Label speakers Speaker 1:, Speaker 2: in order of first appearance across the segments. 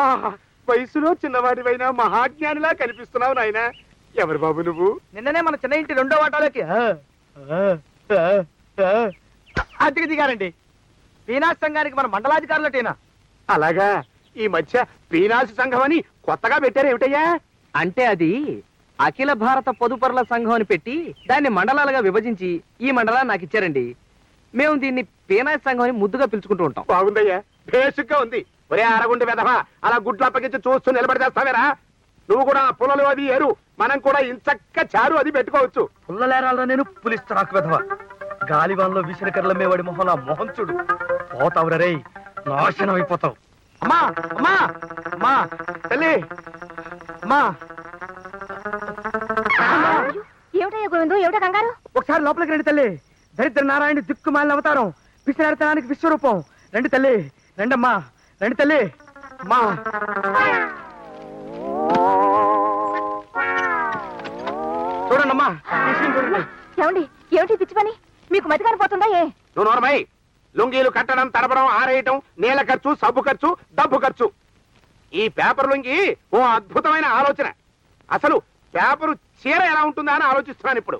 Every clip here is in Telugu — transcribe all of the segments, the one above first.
Speaker 1: ఆహా, వయసులో చిన్నవాడివైనా మహాజ్ఞానిలా కనిపిస్తున్నావు నాయనా ఎవరు బాబు నువ్వు
Speaker 2: నిన్ననే మన చిన్న ఇంటి రెండో వాటాలోకి ఆ, ఆ, ఆ, ఆ, అద్దెకి దిగారండి పీనాస్ సంఘానికి మన మండలాధికారులటేనా
Speaker 1: అలాగా ఈ మధ్య పీనాసి సంఘం అని కొత్తగా పెట్టారు ఏమిటయ్యా
Speaker 2: అంటే అది అఖిల భారత పొదుపరుల సంఘం అని పెట్టి దాన్ని మండలాలుగా విభజించి ఈ మండలాన్ని నాకు ఇచ్చారండి మేము దీన్ని పీనాస్ సంఘం అని ముద్దుగా పిలుచుకుంటూ ఉంటాం
Speaker 1: బాగుందయ్యా బేసిక్గా ఉంది ఒరే అరగుండి వెధవా అలా గుడ్లు అప్పగించి చూస్తూ నిలబడి చేస్తావేరా నువ్వు కూడా ఆ పుల్లలు అది ఏరు మనం కూడా ఇంచక్క చారు అది పెట్టుకోవచ్చు
Speaker 2: పుల్లలేరాలరా నేను పులిస్తరాకు వెధవ గాలివాన్లో విసినకర్ల మేవాడి మొహంలా మొహం చూడు పోతావురా రేయ్ నాశనం అయిపోతావు అమ్మా అమ్మా అమ్మా తల్లి అమ్మా
Speaker 3: ఏమిటయ్యా గోవిందు ఏమిటా కంగారు
Speaker 2: ఒకసారి లోపలికి రండి తల్లి దరిద్ర నారాయణ దిక్కుమాలిన అవతారం పిసినారితనానికి విశ్వరూపం రండి తల్లి రండమ్మా రండి తల్లి అమ్మా చూడండమ్మా విషయం చూడండి
Speaker 3: ఏమండి ఏమిటి పిచ్చి పని మీకు మతి కానిపోతుందా ఏ
Speaker 1: నువ్వు నోరమై లుంగీలు కట్టడం తడపడం ఆరేయటం నీళ్ళ ఖర్చు సబ్బు ఖర్చు డబ్బు ఖర్చు ఈ పేపర్ లుంగి ఓ అద్భుతమైన ఆలోచన అసలు పేపరు చీర ఎలా ఉంటుందా అని ఆలోచిస్తున్నాను ఇప్పుడు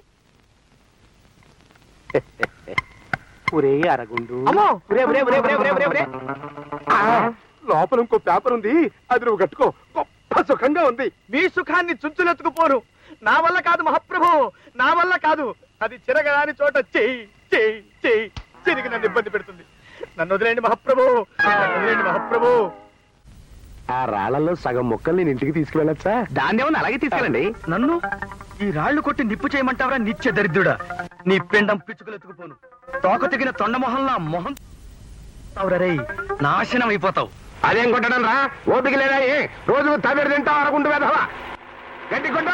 Speaker 1: ఒరే అరగుండు
Speaker 2: అమ్మో!
Speaker 1: ఒరే, ఒరే, ఒరే, ఒరే, ఒరే, ఒరే, ఒరే. ఆ, లోపల ఇంకో పేపర్ ఉంది అది నువ్వు కట్టుకో గొప్ప సుఖంగా ఉంది
Speaker 2: మీ సుఖాన్ని చుంచులెత్తుకుపోను నా వల్ల కాదు మహాప్రభు నా వల్ల కాదు అది చిరగరాని చోట చెయ్యి చెయ్యి చెయ్యి చిరిగి నన్ను ఇబ్బంది పెడుతుంది నన్ను వదిలేండి మహాప్రభు నన్ను వదిలేండి మహాప్రభు
Speaker 1: ఆ రాళ్లలో సగం మొక్కలు నేను ఇంటికి తీసుకువెళ్ళచ్చా
Speaker 2: దాన్ని ఏమన్నా అలాగే తీసుకెళ్ళండి నన్ను ఈ రాళ్లు కొట్టి నిప్పు చేయమంటావరా నిత్య దరిద్రుడా నీ పిండం పిచ్చుకలెత్తుకుపోను తోక తెగిన తొండమొహంలా మొహం తావురరే నాశనం అయిపోతావు
Speaker 1: అదేం కొట్టడం రా ఓపిక లేదా ఏ? రోజుకు తమిడి తింటావు అనుకుంటూ వెధవా గట్టి కొట్టు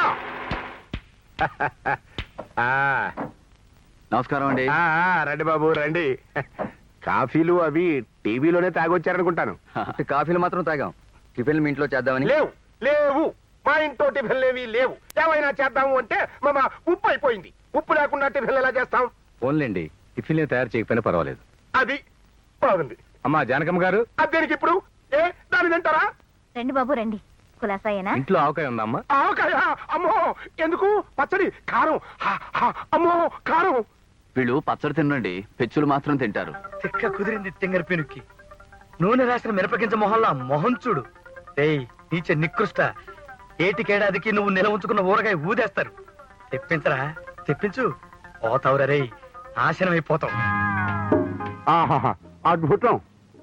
Speaker 1: ఆ,
Speaker 4: నమస్కారం అండి
Speaker 1: ఆ, ఆ, రండి బాబు రండి కాఫీలు అవి టీవీలోనే తాగొచ్చారనుకుంటాను
Speaker 4: కాఫీలు మాత్రం తాగాం టిఫిన్ మీ ఇంట్లో చేద్దామని
Speaker 1: లేవు లేవు మా ఇంట్లో టిఫిన్లేవి లేవు ఏమైనా చేద్దాము అంటే మామ ఉప్పు అయిపోయింది ఉప్పు లేకుండా టిఫిన్లు ఎలా చేస్తాం
Speaker 4: ఫోన్లేండి టిఫిన్లు తయారు చేయకపోయినా పర్వాలేదు
Speaker 1: అది బాగుంది
Speaker 4: అమ్మా జానకమ్మ గారు
Speaker 1: అది దేనికి ఇప్పుడు ఏ దాని తింటారా
Speaker 3: రండి బాబు రండి కులాసాయేనా
Speaker 4: ఇంట్లో ఆవకాయ ఉందా అమ్మా
Speaker 1: ఆవకాయ అమ్మో ఎందుకు పచ్చడి కారం హా, హా, అమ్మో కారం
Speaker 4: వీళ్ళు పచ్చడి తినండి పెచ్చులు మాత్రం తింటారు
Speaker 2: తిక్క కుదిరింది తింగర పెనుక్కి నూనె రాసిన మిరపగింజ మొహంలా మొహం చూడు ఏయ్ నీచ నికృష్ట ఏటికేడాదికి నువ్వు నిల ఉంచుకున్న ఊరగాయ ఊదేస్తారు తెప్పించరా తెప్పించు పోతావురా రేయ్ నాశనం అయిపోతావు
Speaker 1: ఆహాహా, అద్భుతం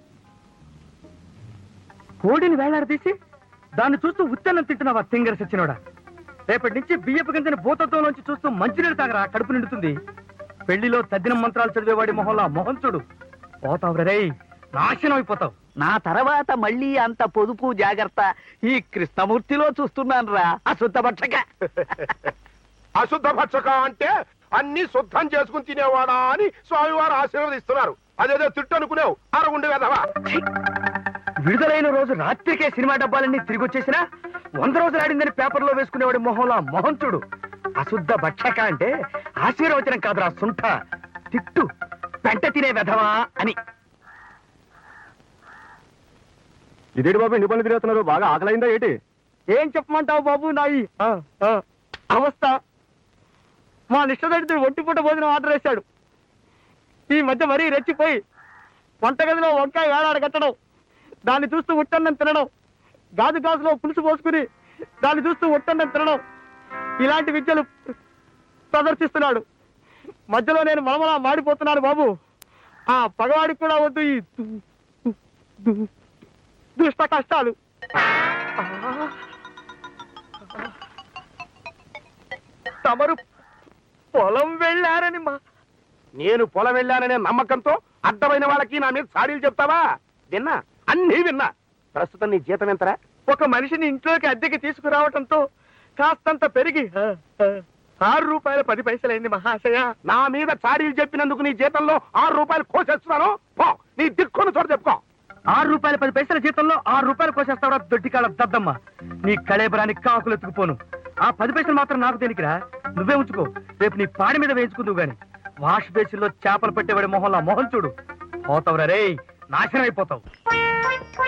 Speaker 2: కోడిని వేలాడదీసి దాన్ని చూస్తూ ఉత్తన్నం తింటున్నావా తింగర సచ్చినోడా రేపటి నుంచి బియ్యపు గింజని భూతత్వంలోంచి చూస్తూ మంచినీళ్ళు తాగరా కడుపు నిండుతుంది పెళ్లిలో తద్దిన మంత్రాలు చదివేవాడి మొహంలా మొహం చూడు పోతావురా రేయ్ నాశనం అయిపోతావు
Speaker 5: నా తర్వాత మళ్ళీ అంత పొదుపు జాగ్రత్త ఈ కృష్ణమూర్తిలో చూస్తున్నాను రా అశుద్ధపక్షక
Speaker 1: అశుద్ధ భక్షక అంటే అన్ని శుద్ధం చేసుకుని తినేవాడా అని స్వామివారు ఆశీర్వదిస్తున్నారు అదేదో తిట్టు అనుకునేవు అరగుండి వెధవా
Speaker 2: విడుదలైన రోజు రాత్రికే సినిమా డబ్బాలన్నీ తిరిగి వచ్చేసినా వంద రోజులు ఆడిందని పేపర్లో వేసుకునేవాడి మొహంలో మొహం చూడు అశుద్ధ భక్షక అంటే ఆశీర్వచనం కాదురా సుంఠ తిట్టు పెంట తినే వెధవా అని
Speaker 1: ఇదేంటి బాబు ఎన్ని పనులు తిరుగుతున్నారు బాగా ఆకలైందా ఏంటి
Speaker 2: ఏం చెప్పమంటావు బాబు నాయి ఆ, ఆ, అవస్థ మా నిష్టదడితుడు ఒంటిపూట భోజనం ఆర్డర్ వేశాడు ఈ మధ్య మరీ రెచ్చిపోయి వంటగదిలో వంకాయ వేలాడ కట్టడం దాన్ని చూస్తూ ఉట్టన్నం తినడం గాజు గాజులో పులుసు పోసుకుని దాన్ని చూస్తూ ఉట్టన్నం తినడం ఇలాంటి విద్యలు ప్రదర్శిస్తున్నాడు మధ్యలో నేను మలమలా మాడిపోతున్నాను బాబు ఆ పగవాడికి కూడా వద్దు ఈ దు- దు- దు- దుష్ట కష్టాలు తమరు పొలం వెళ్ళారని మా
Speaker 1: నేను పొలం వెళ్ళాననే నమ్మకంతో అడ్డమైన వాళ్ళకి నా మీద సాడీలు చెప్తావా విన్నా అన్నీ విన్నా ప్రస్తుతం నీ జీతం ఎంతరా
Speaker 2: ఒక మనిషిని ఇంట్లోకి అద్దెకి తీసుకురావటంతో కాస్తంత పెరిగి ఆ, ఆ, ఆరు రూపాయల పది పైసలైంది మహాశయ
Speaker 1: నా మీద చాడీలు చెప్పినందుకు నీ జీతంలో ఆరు రూపాయలు కోసేస్తున్నాను పో నీ దిక్కును చోట చెప్పుకో
Speaker 2: ఆరు రూపాయల పది పైసల జీతంలో ఆరు రూపాయలు కోసేస్తావా దొడ్డికాళ్ళ దద్దమ్మ నీ కళేబరానికి కాకులు ఎత్తుకుపోను ఆ పది పైసలు మాత్రం నాకు దేనికిరా నువ్వే ఉంచుకో రేపు నీ పాడి మీద వేయించుకుందువు గాని వాష్ బేసిన్లో చేపలు పట్టేవాడి మొహంలా మొహం చూడు పోతావురా రేయ్ నాశనం అయిపోతావు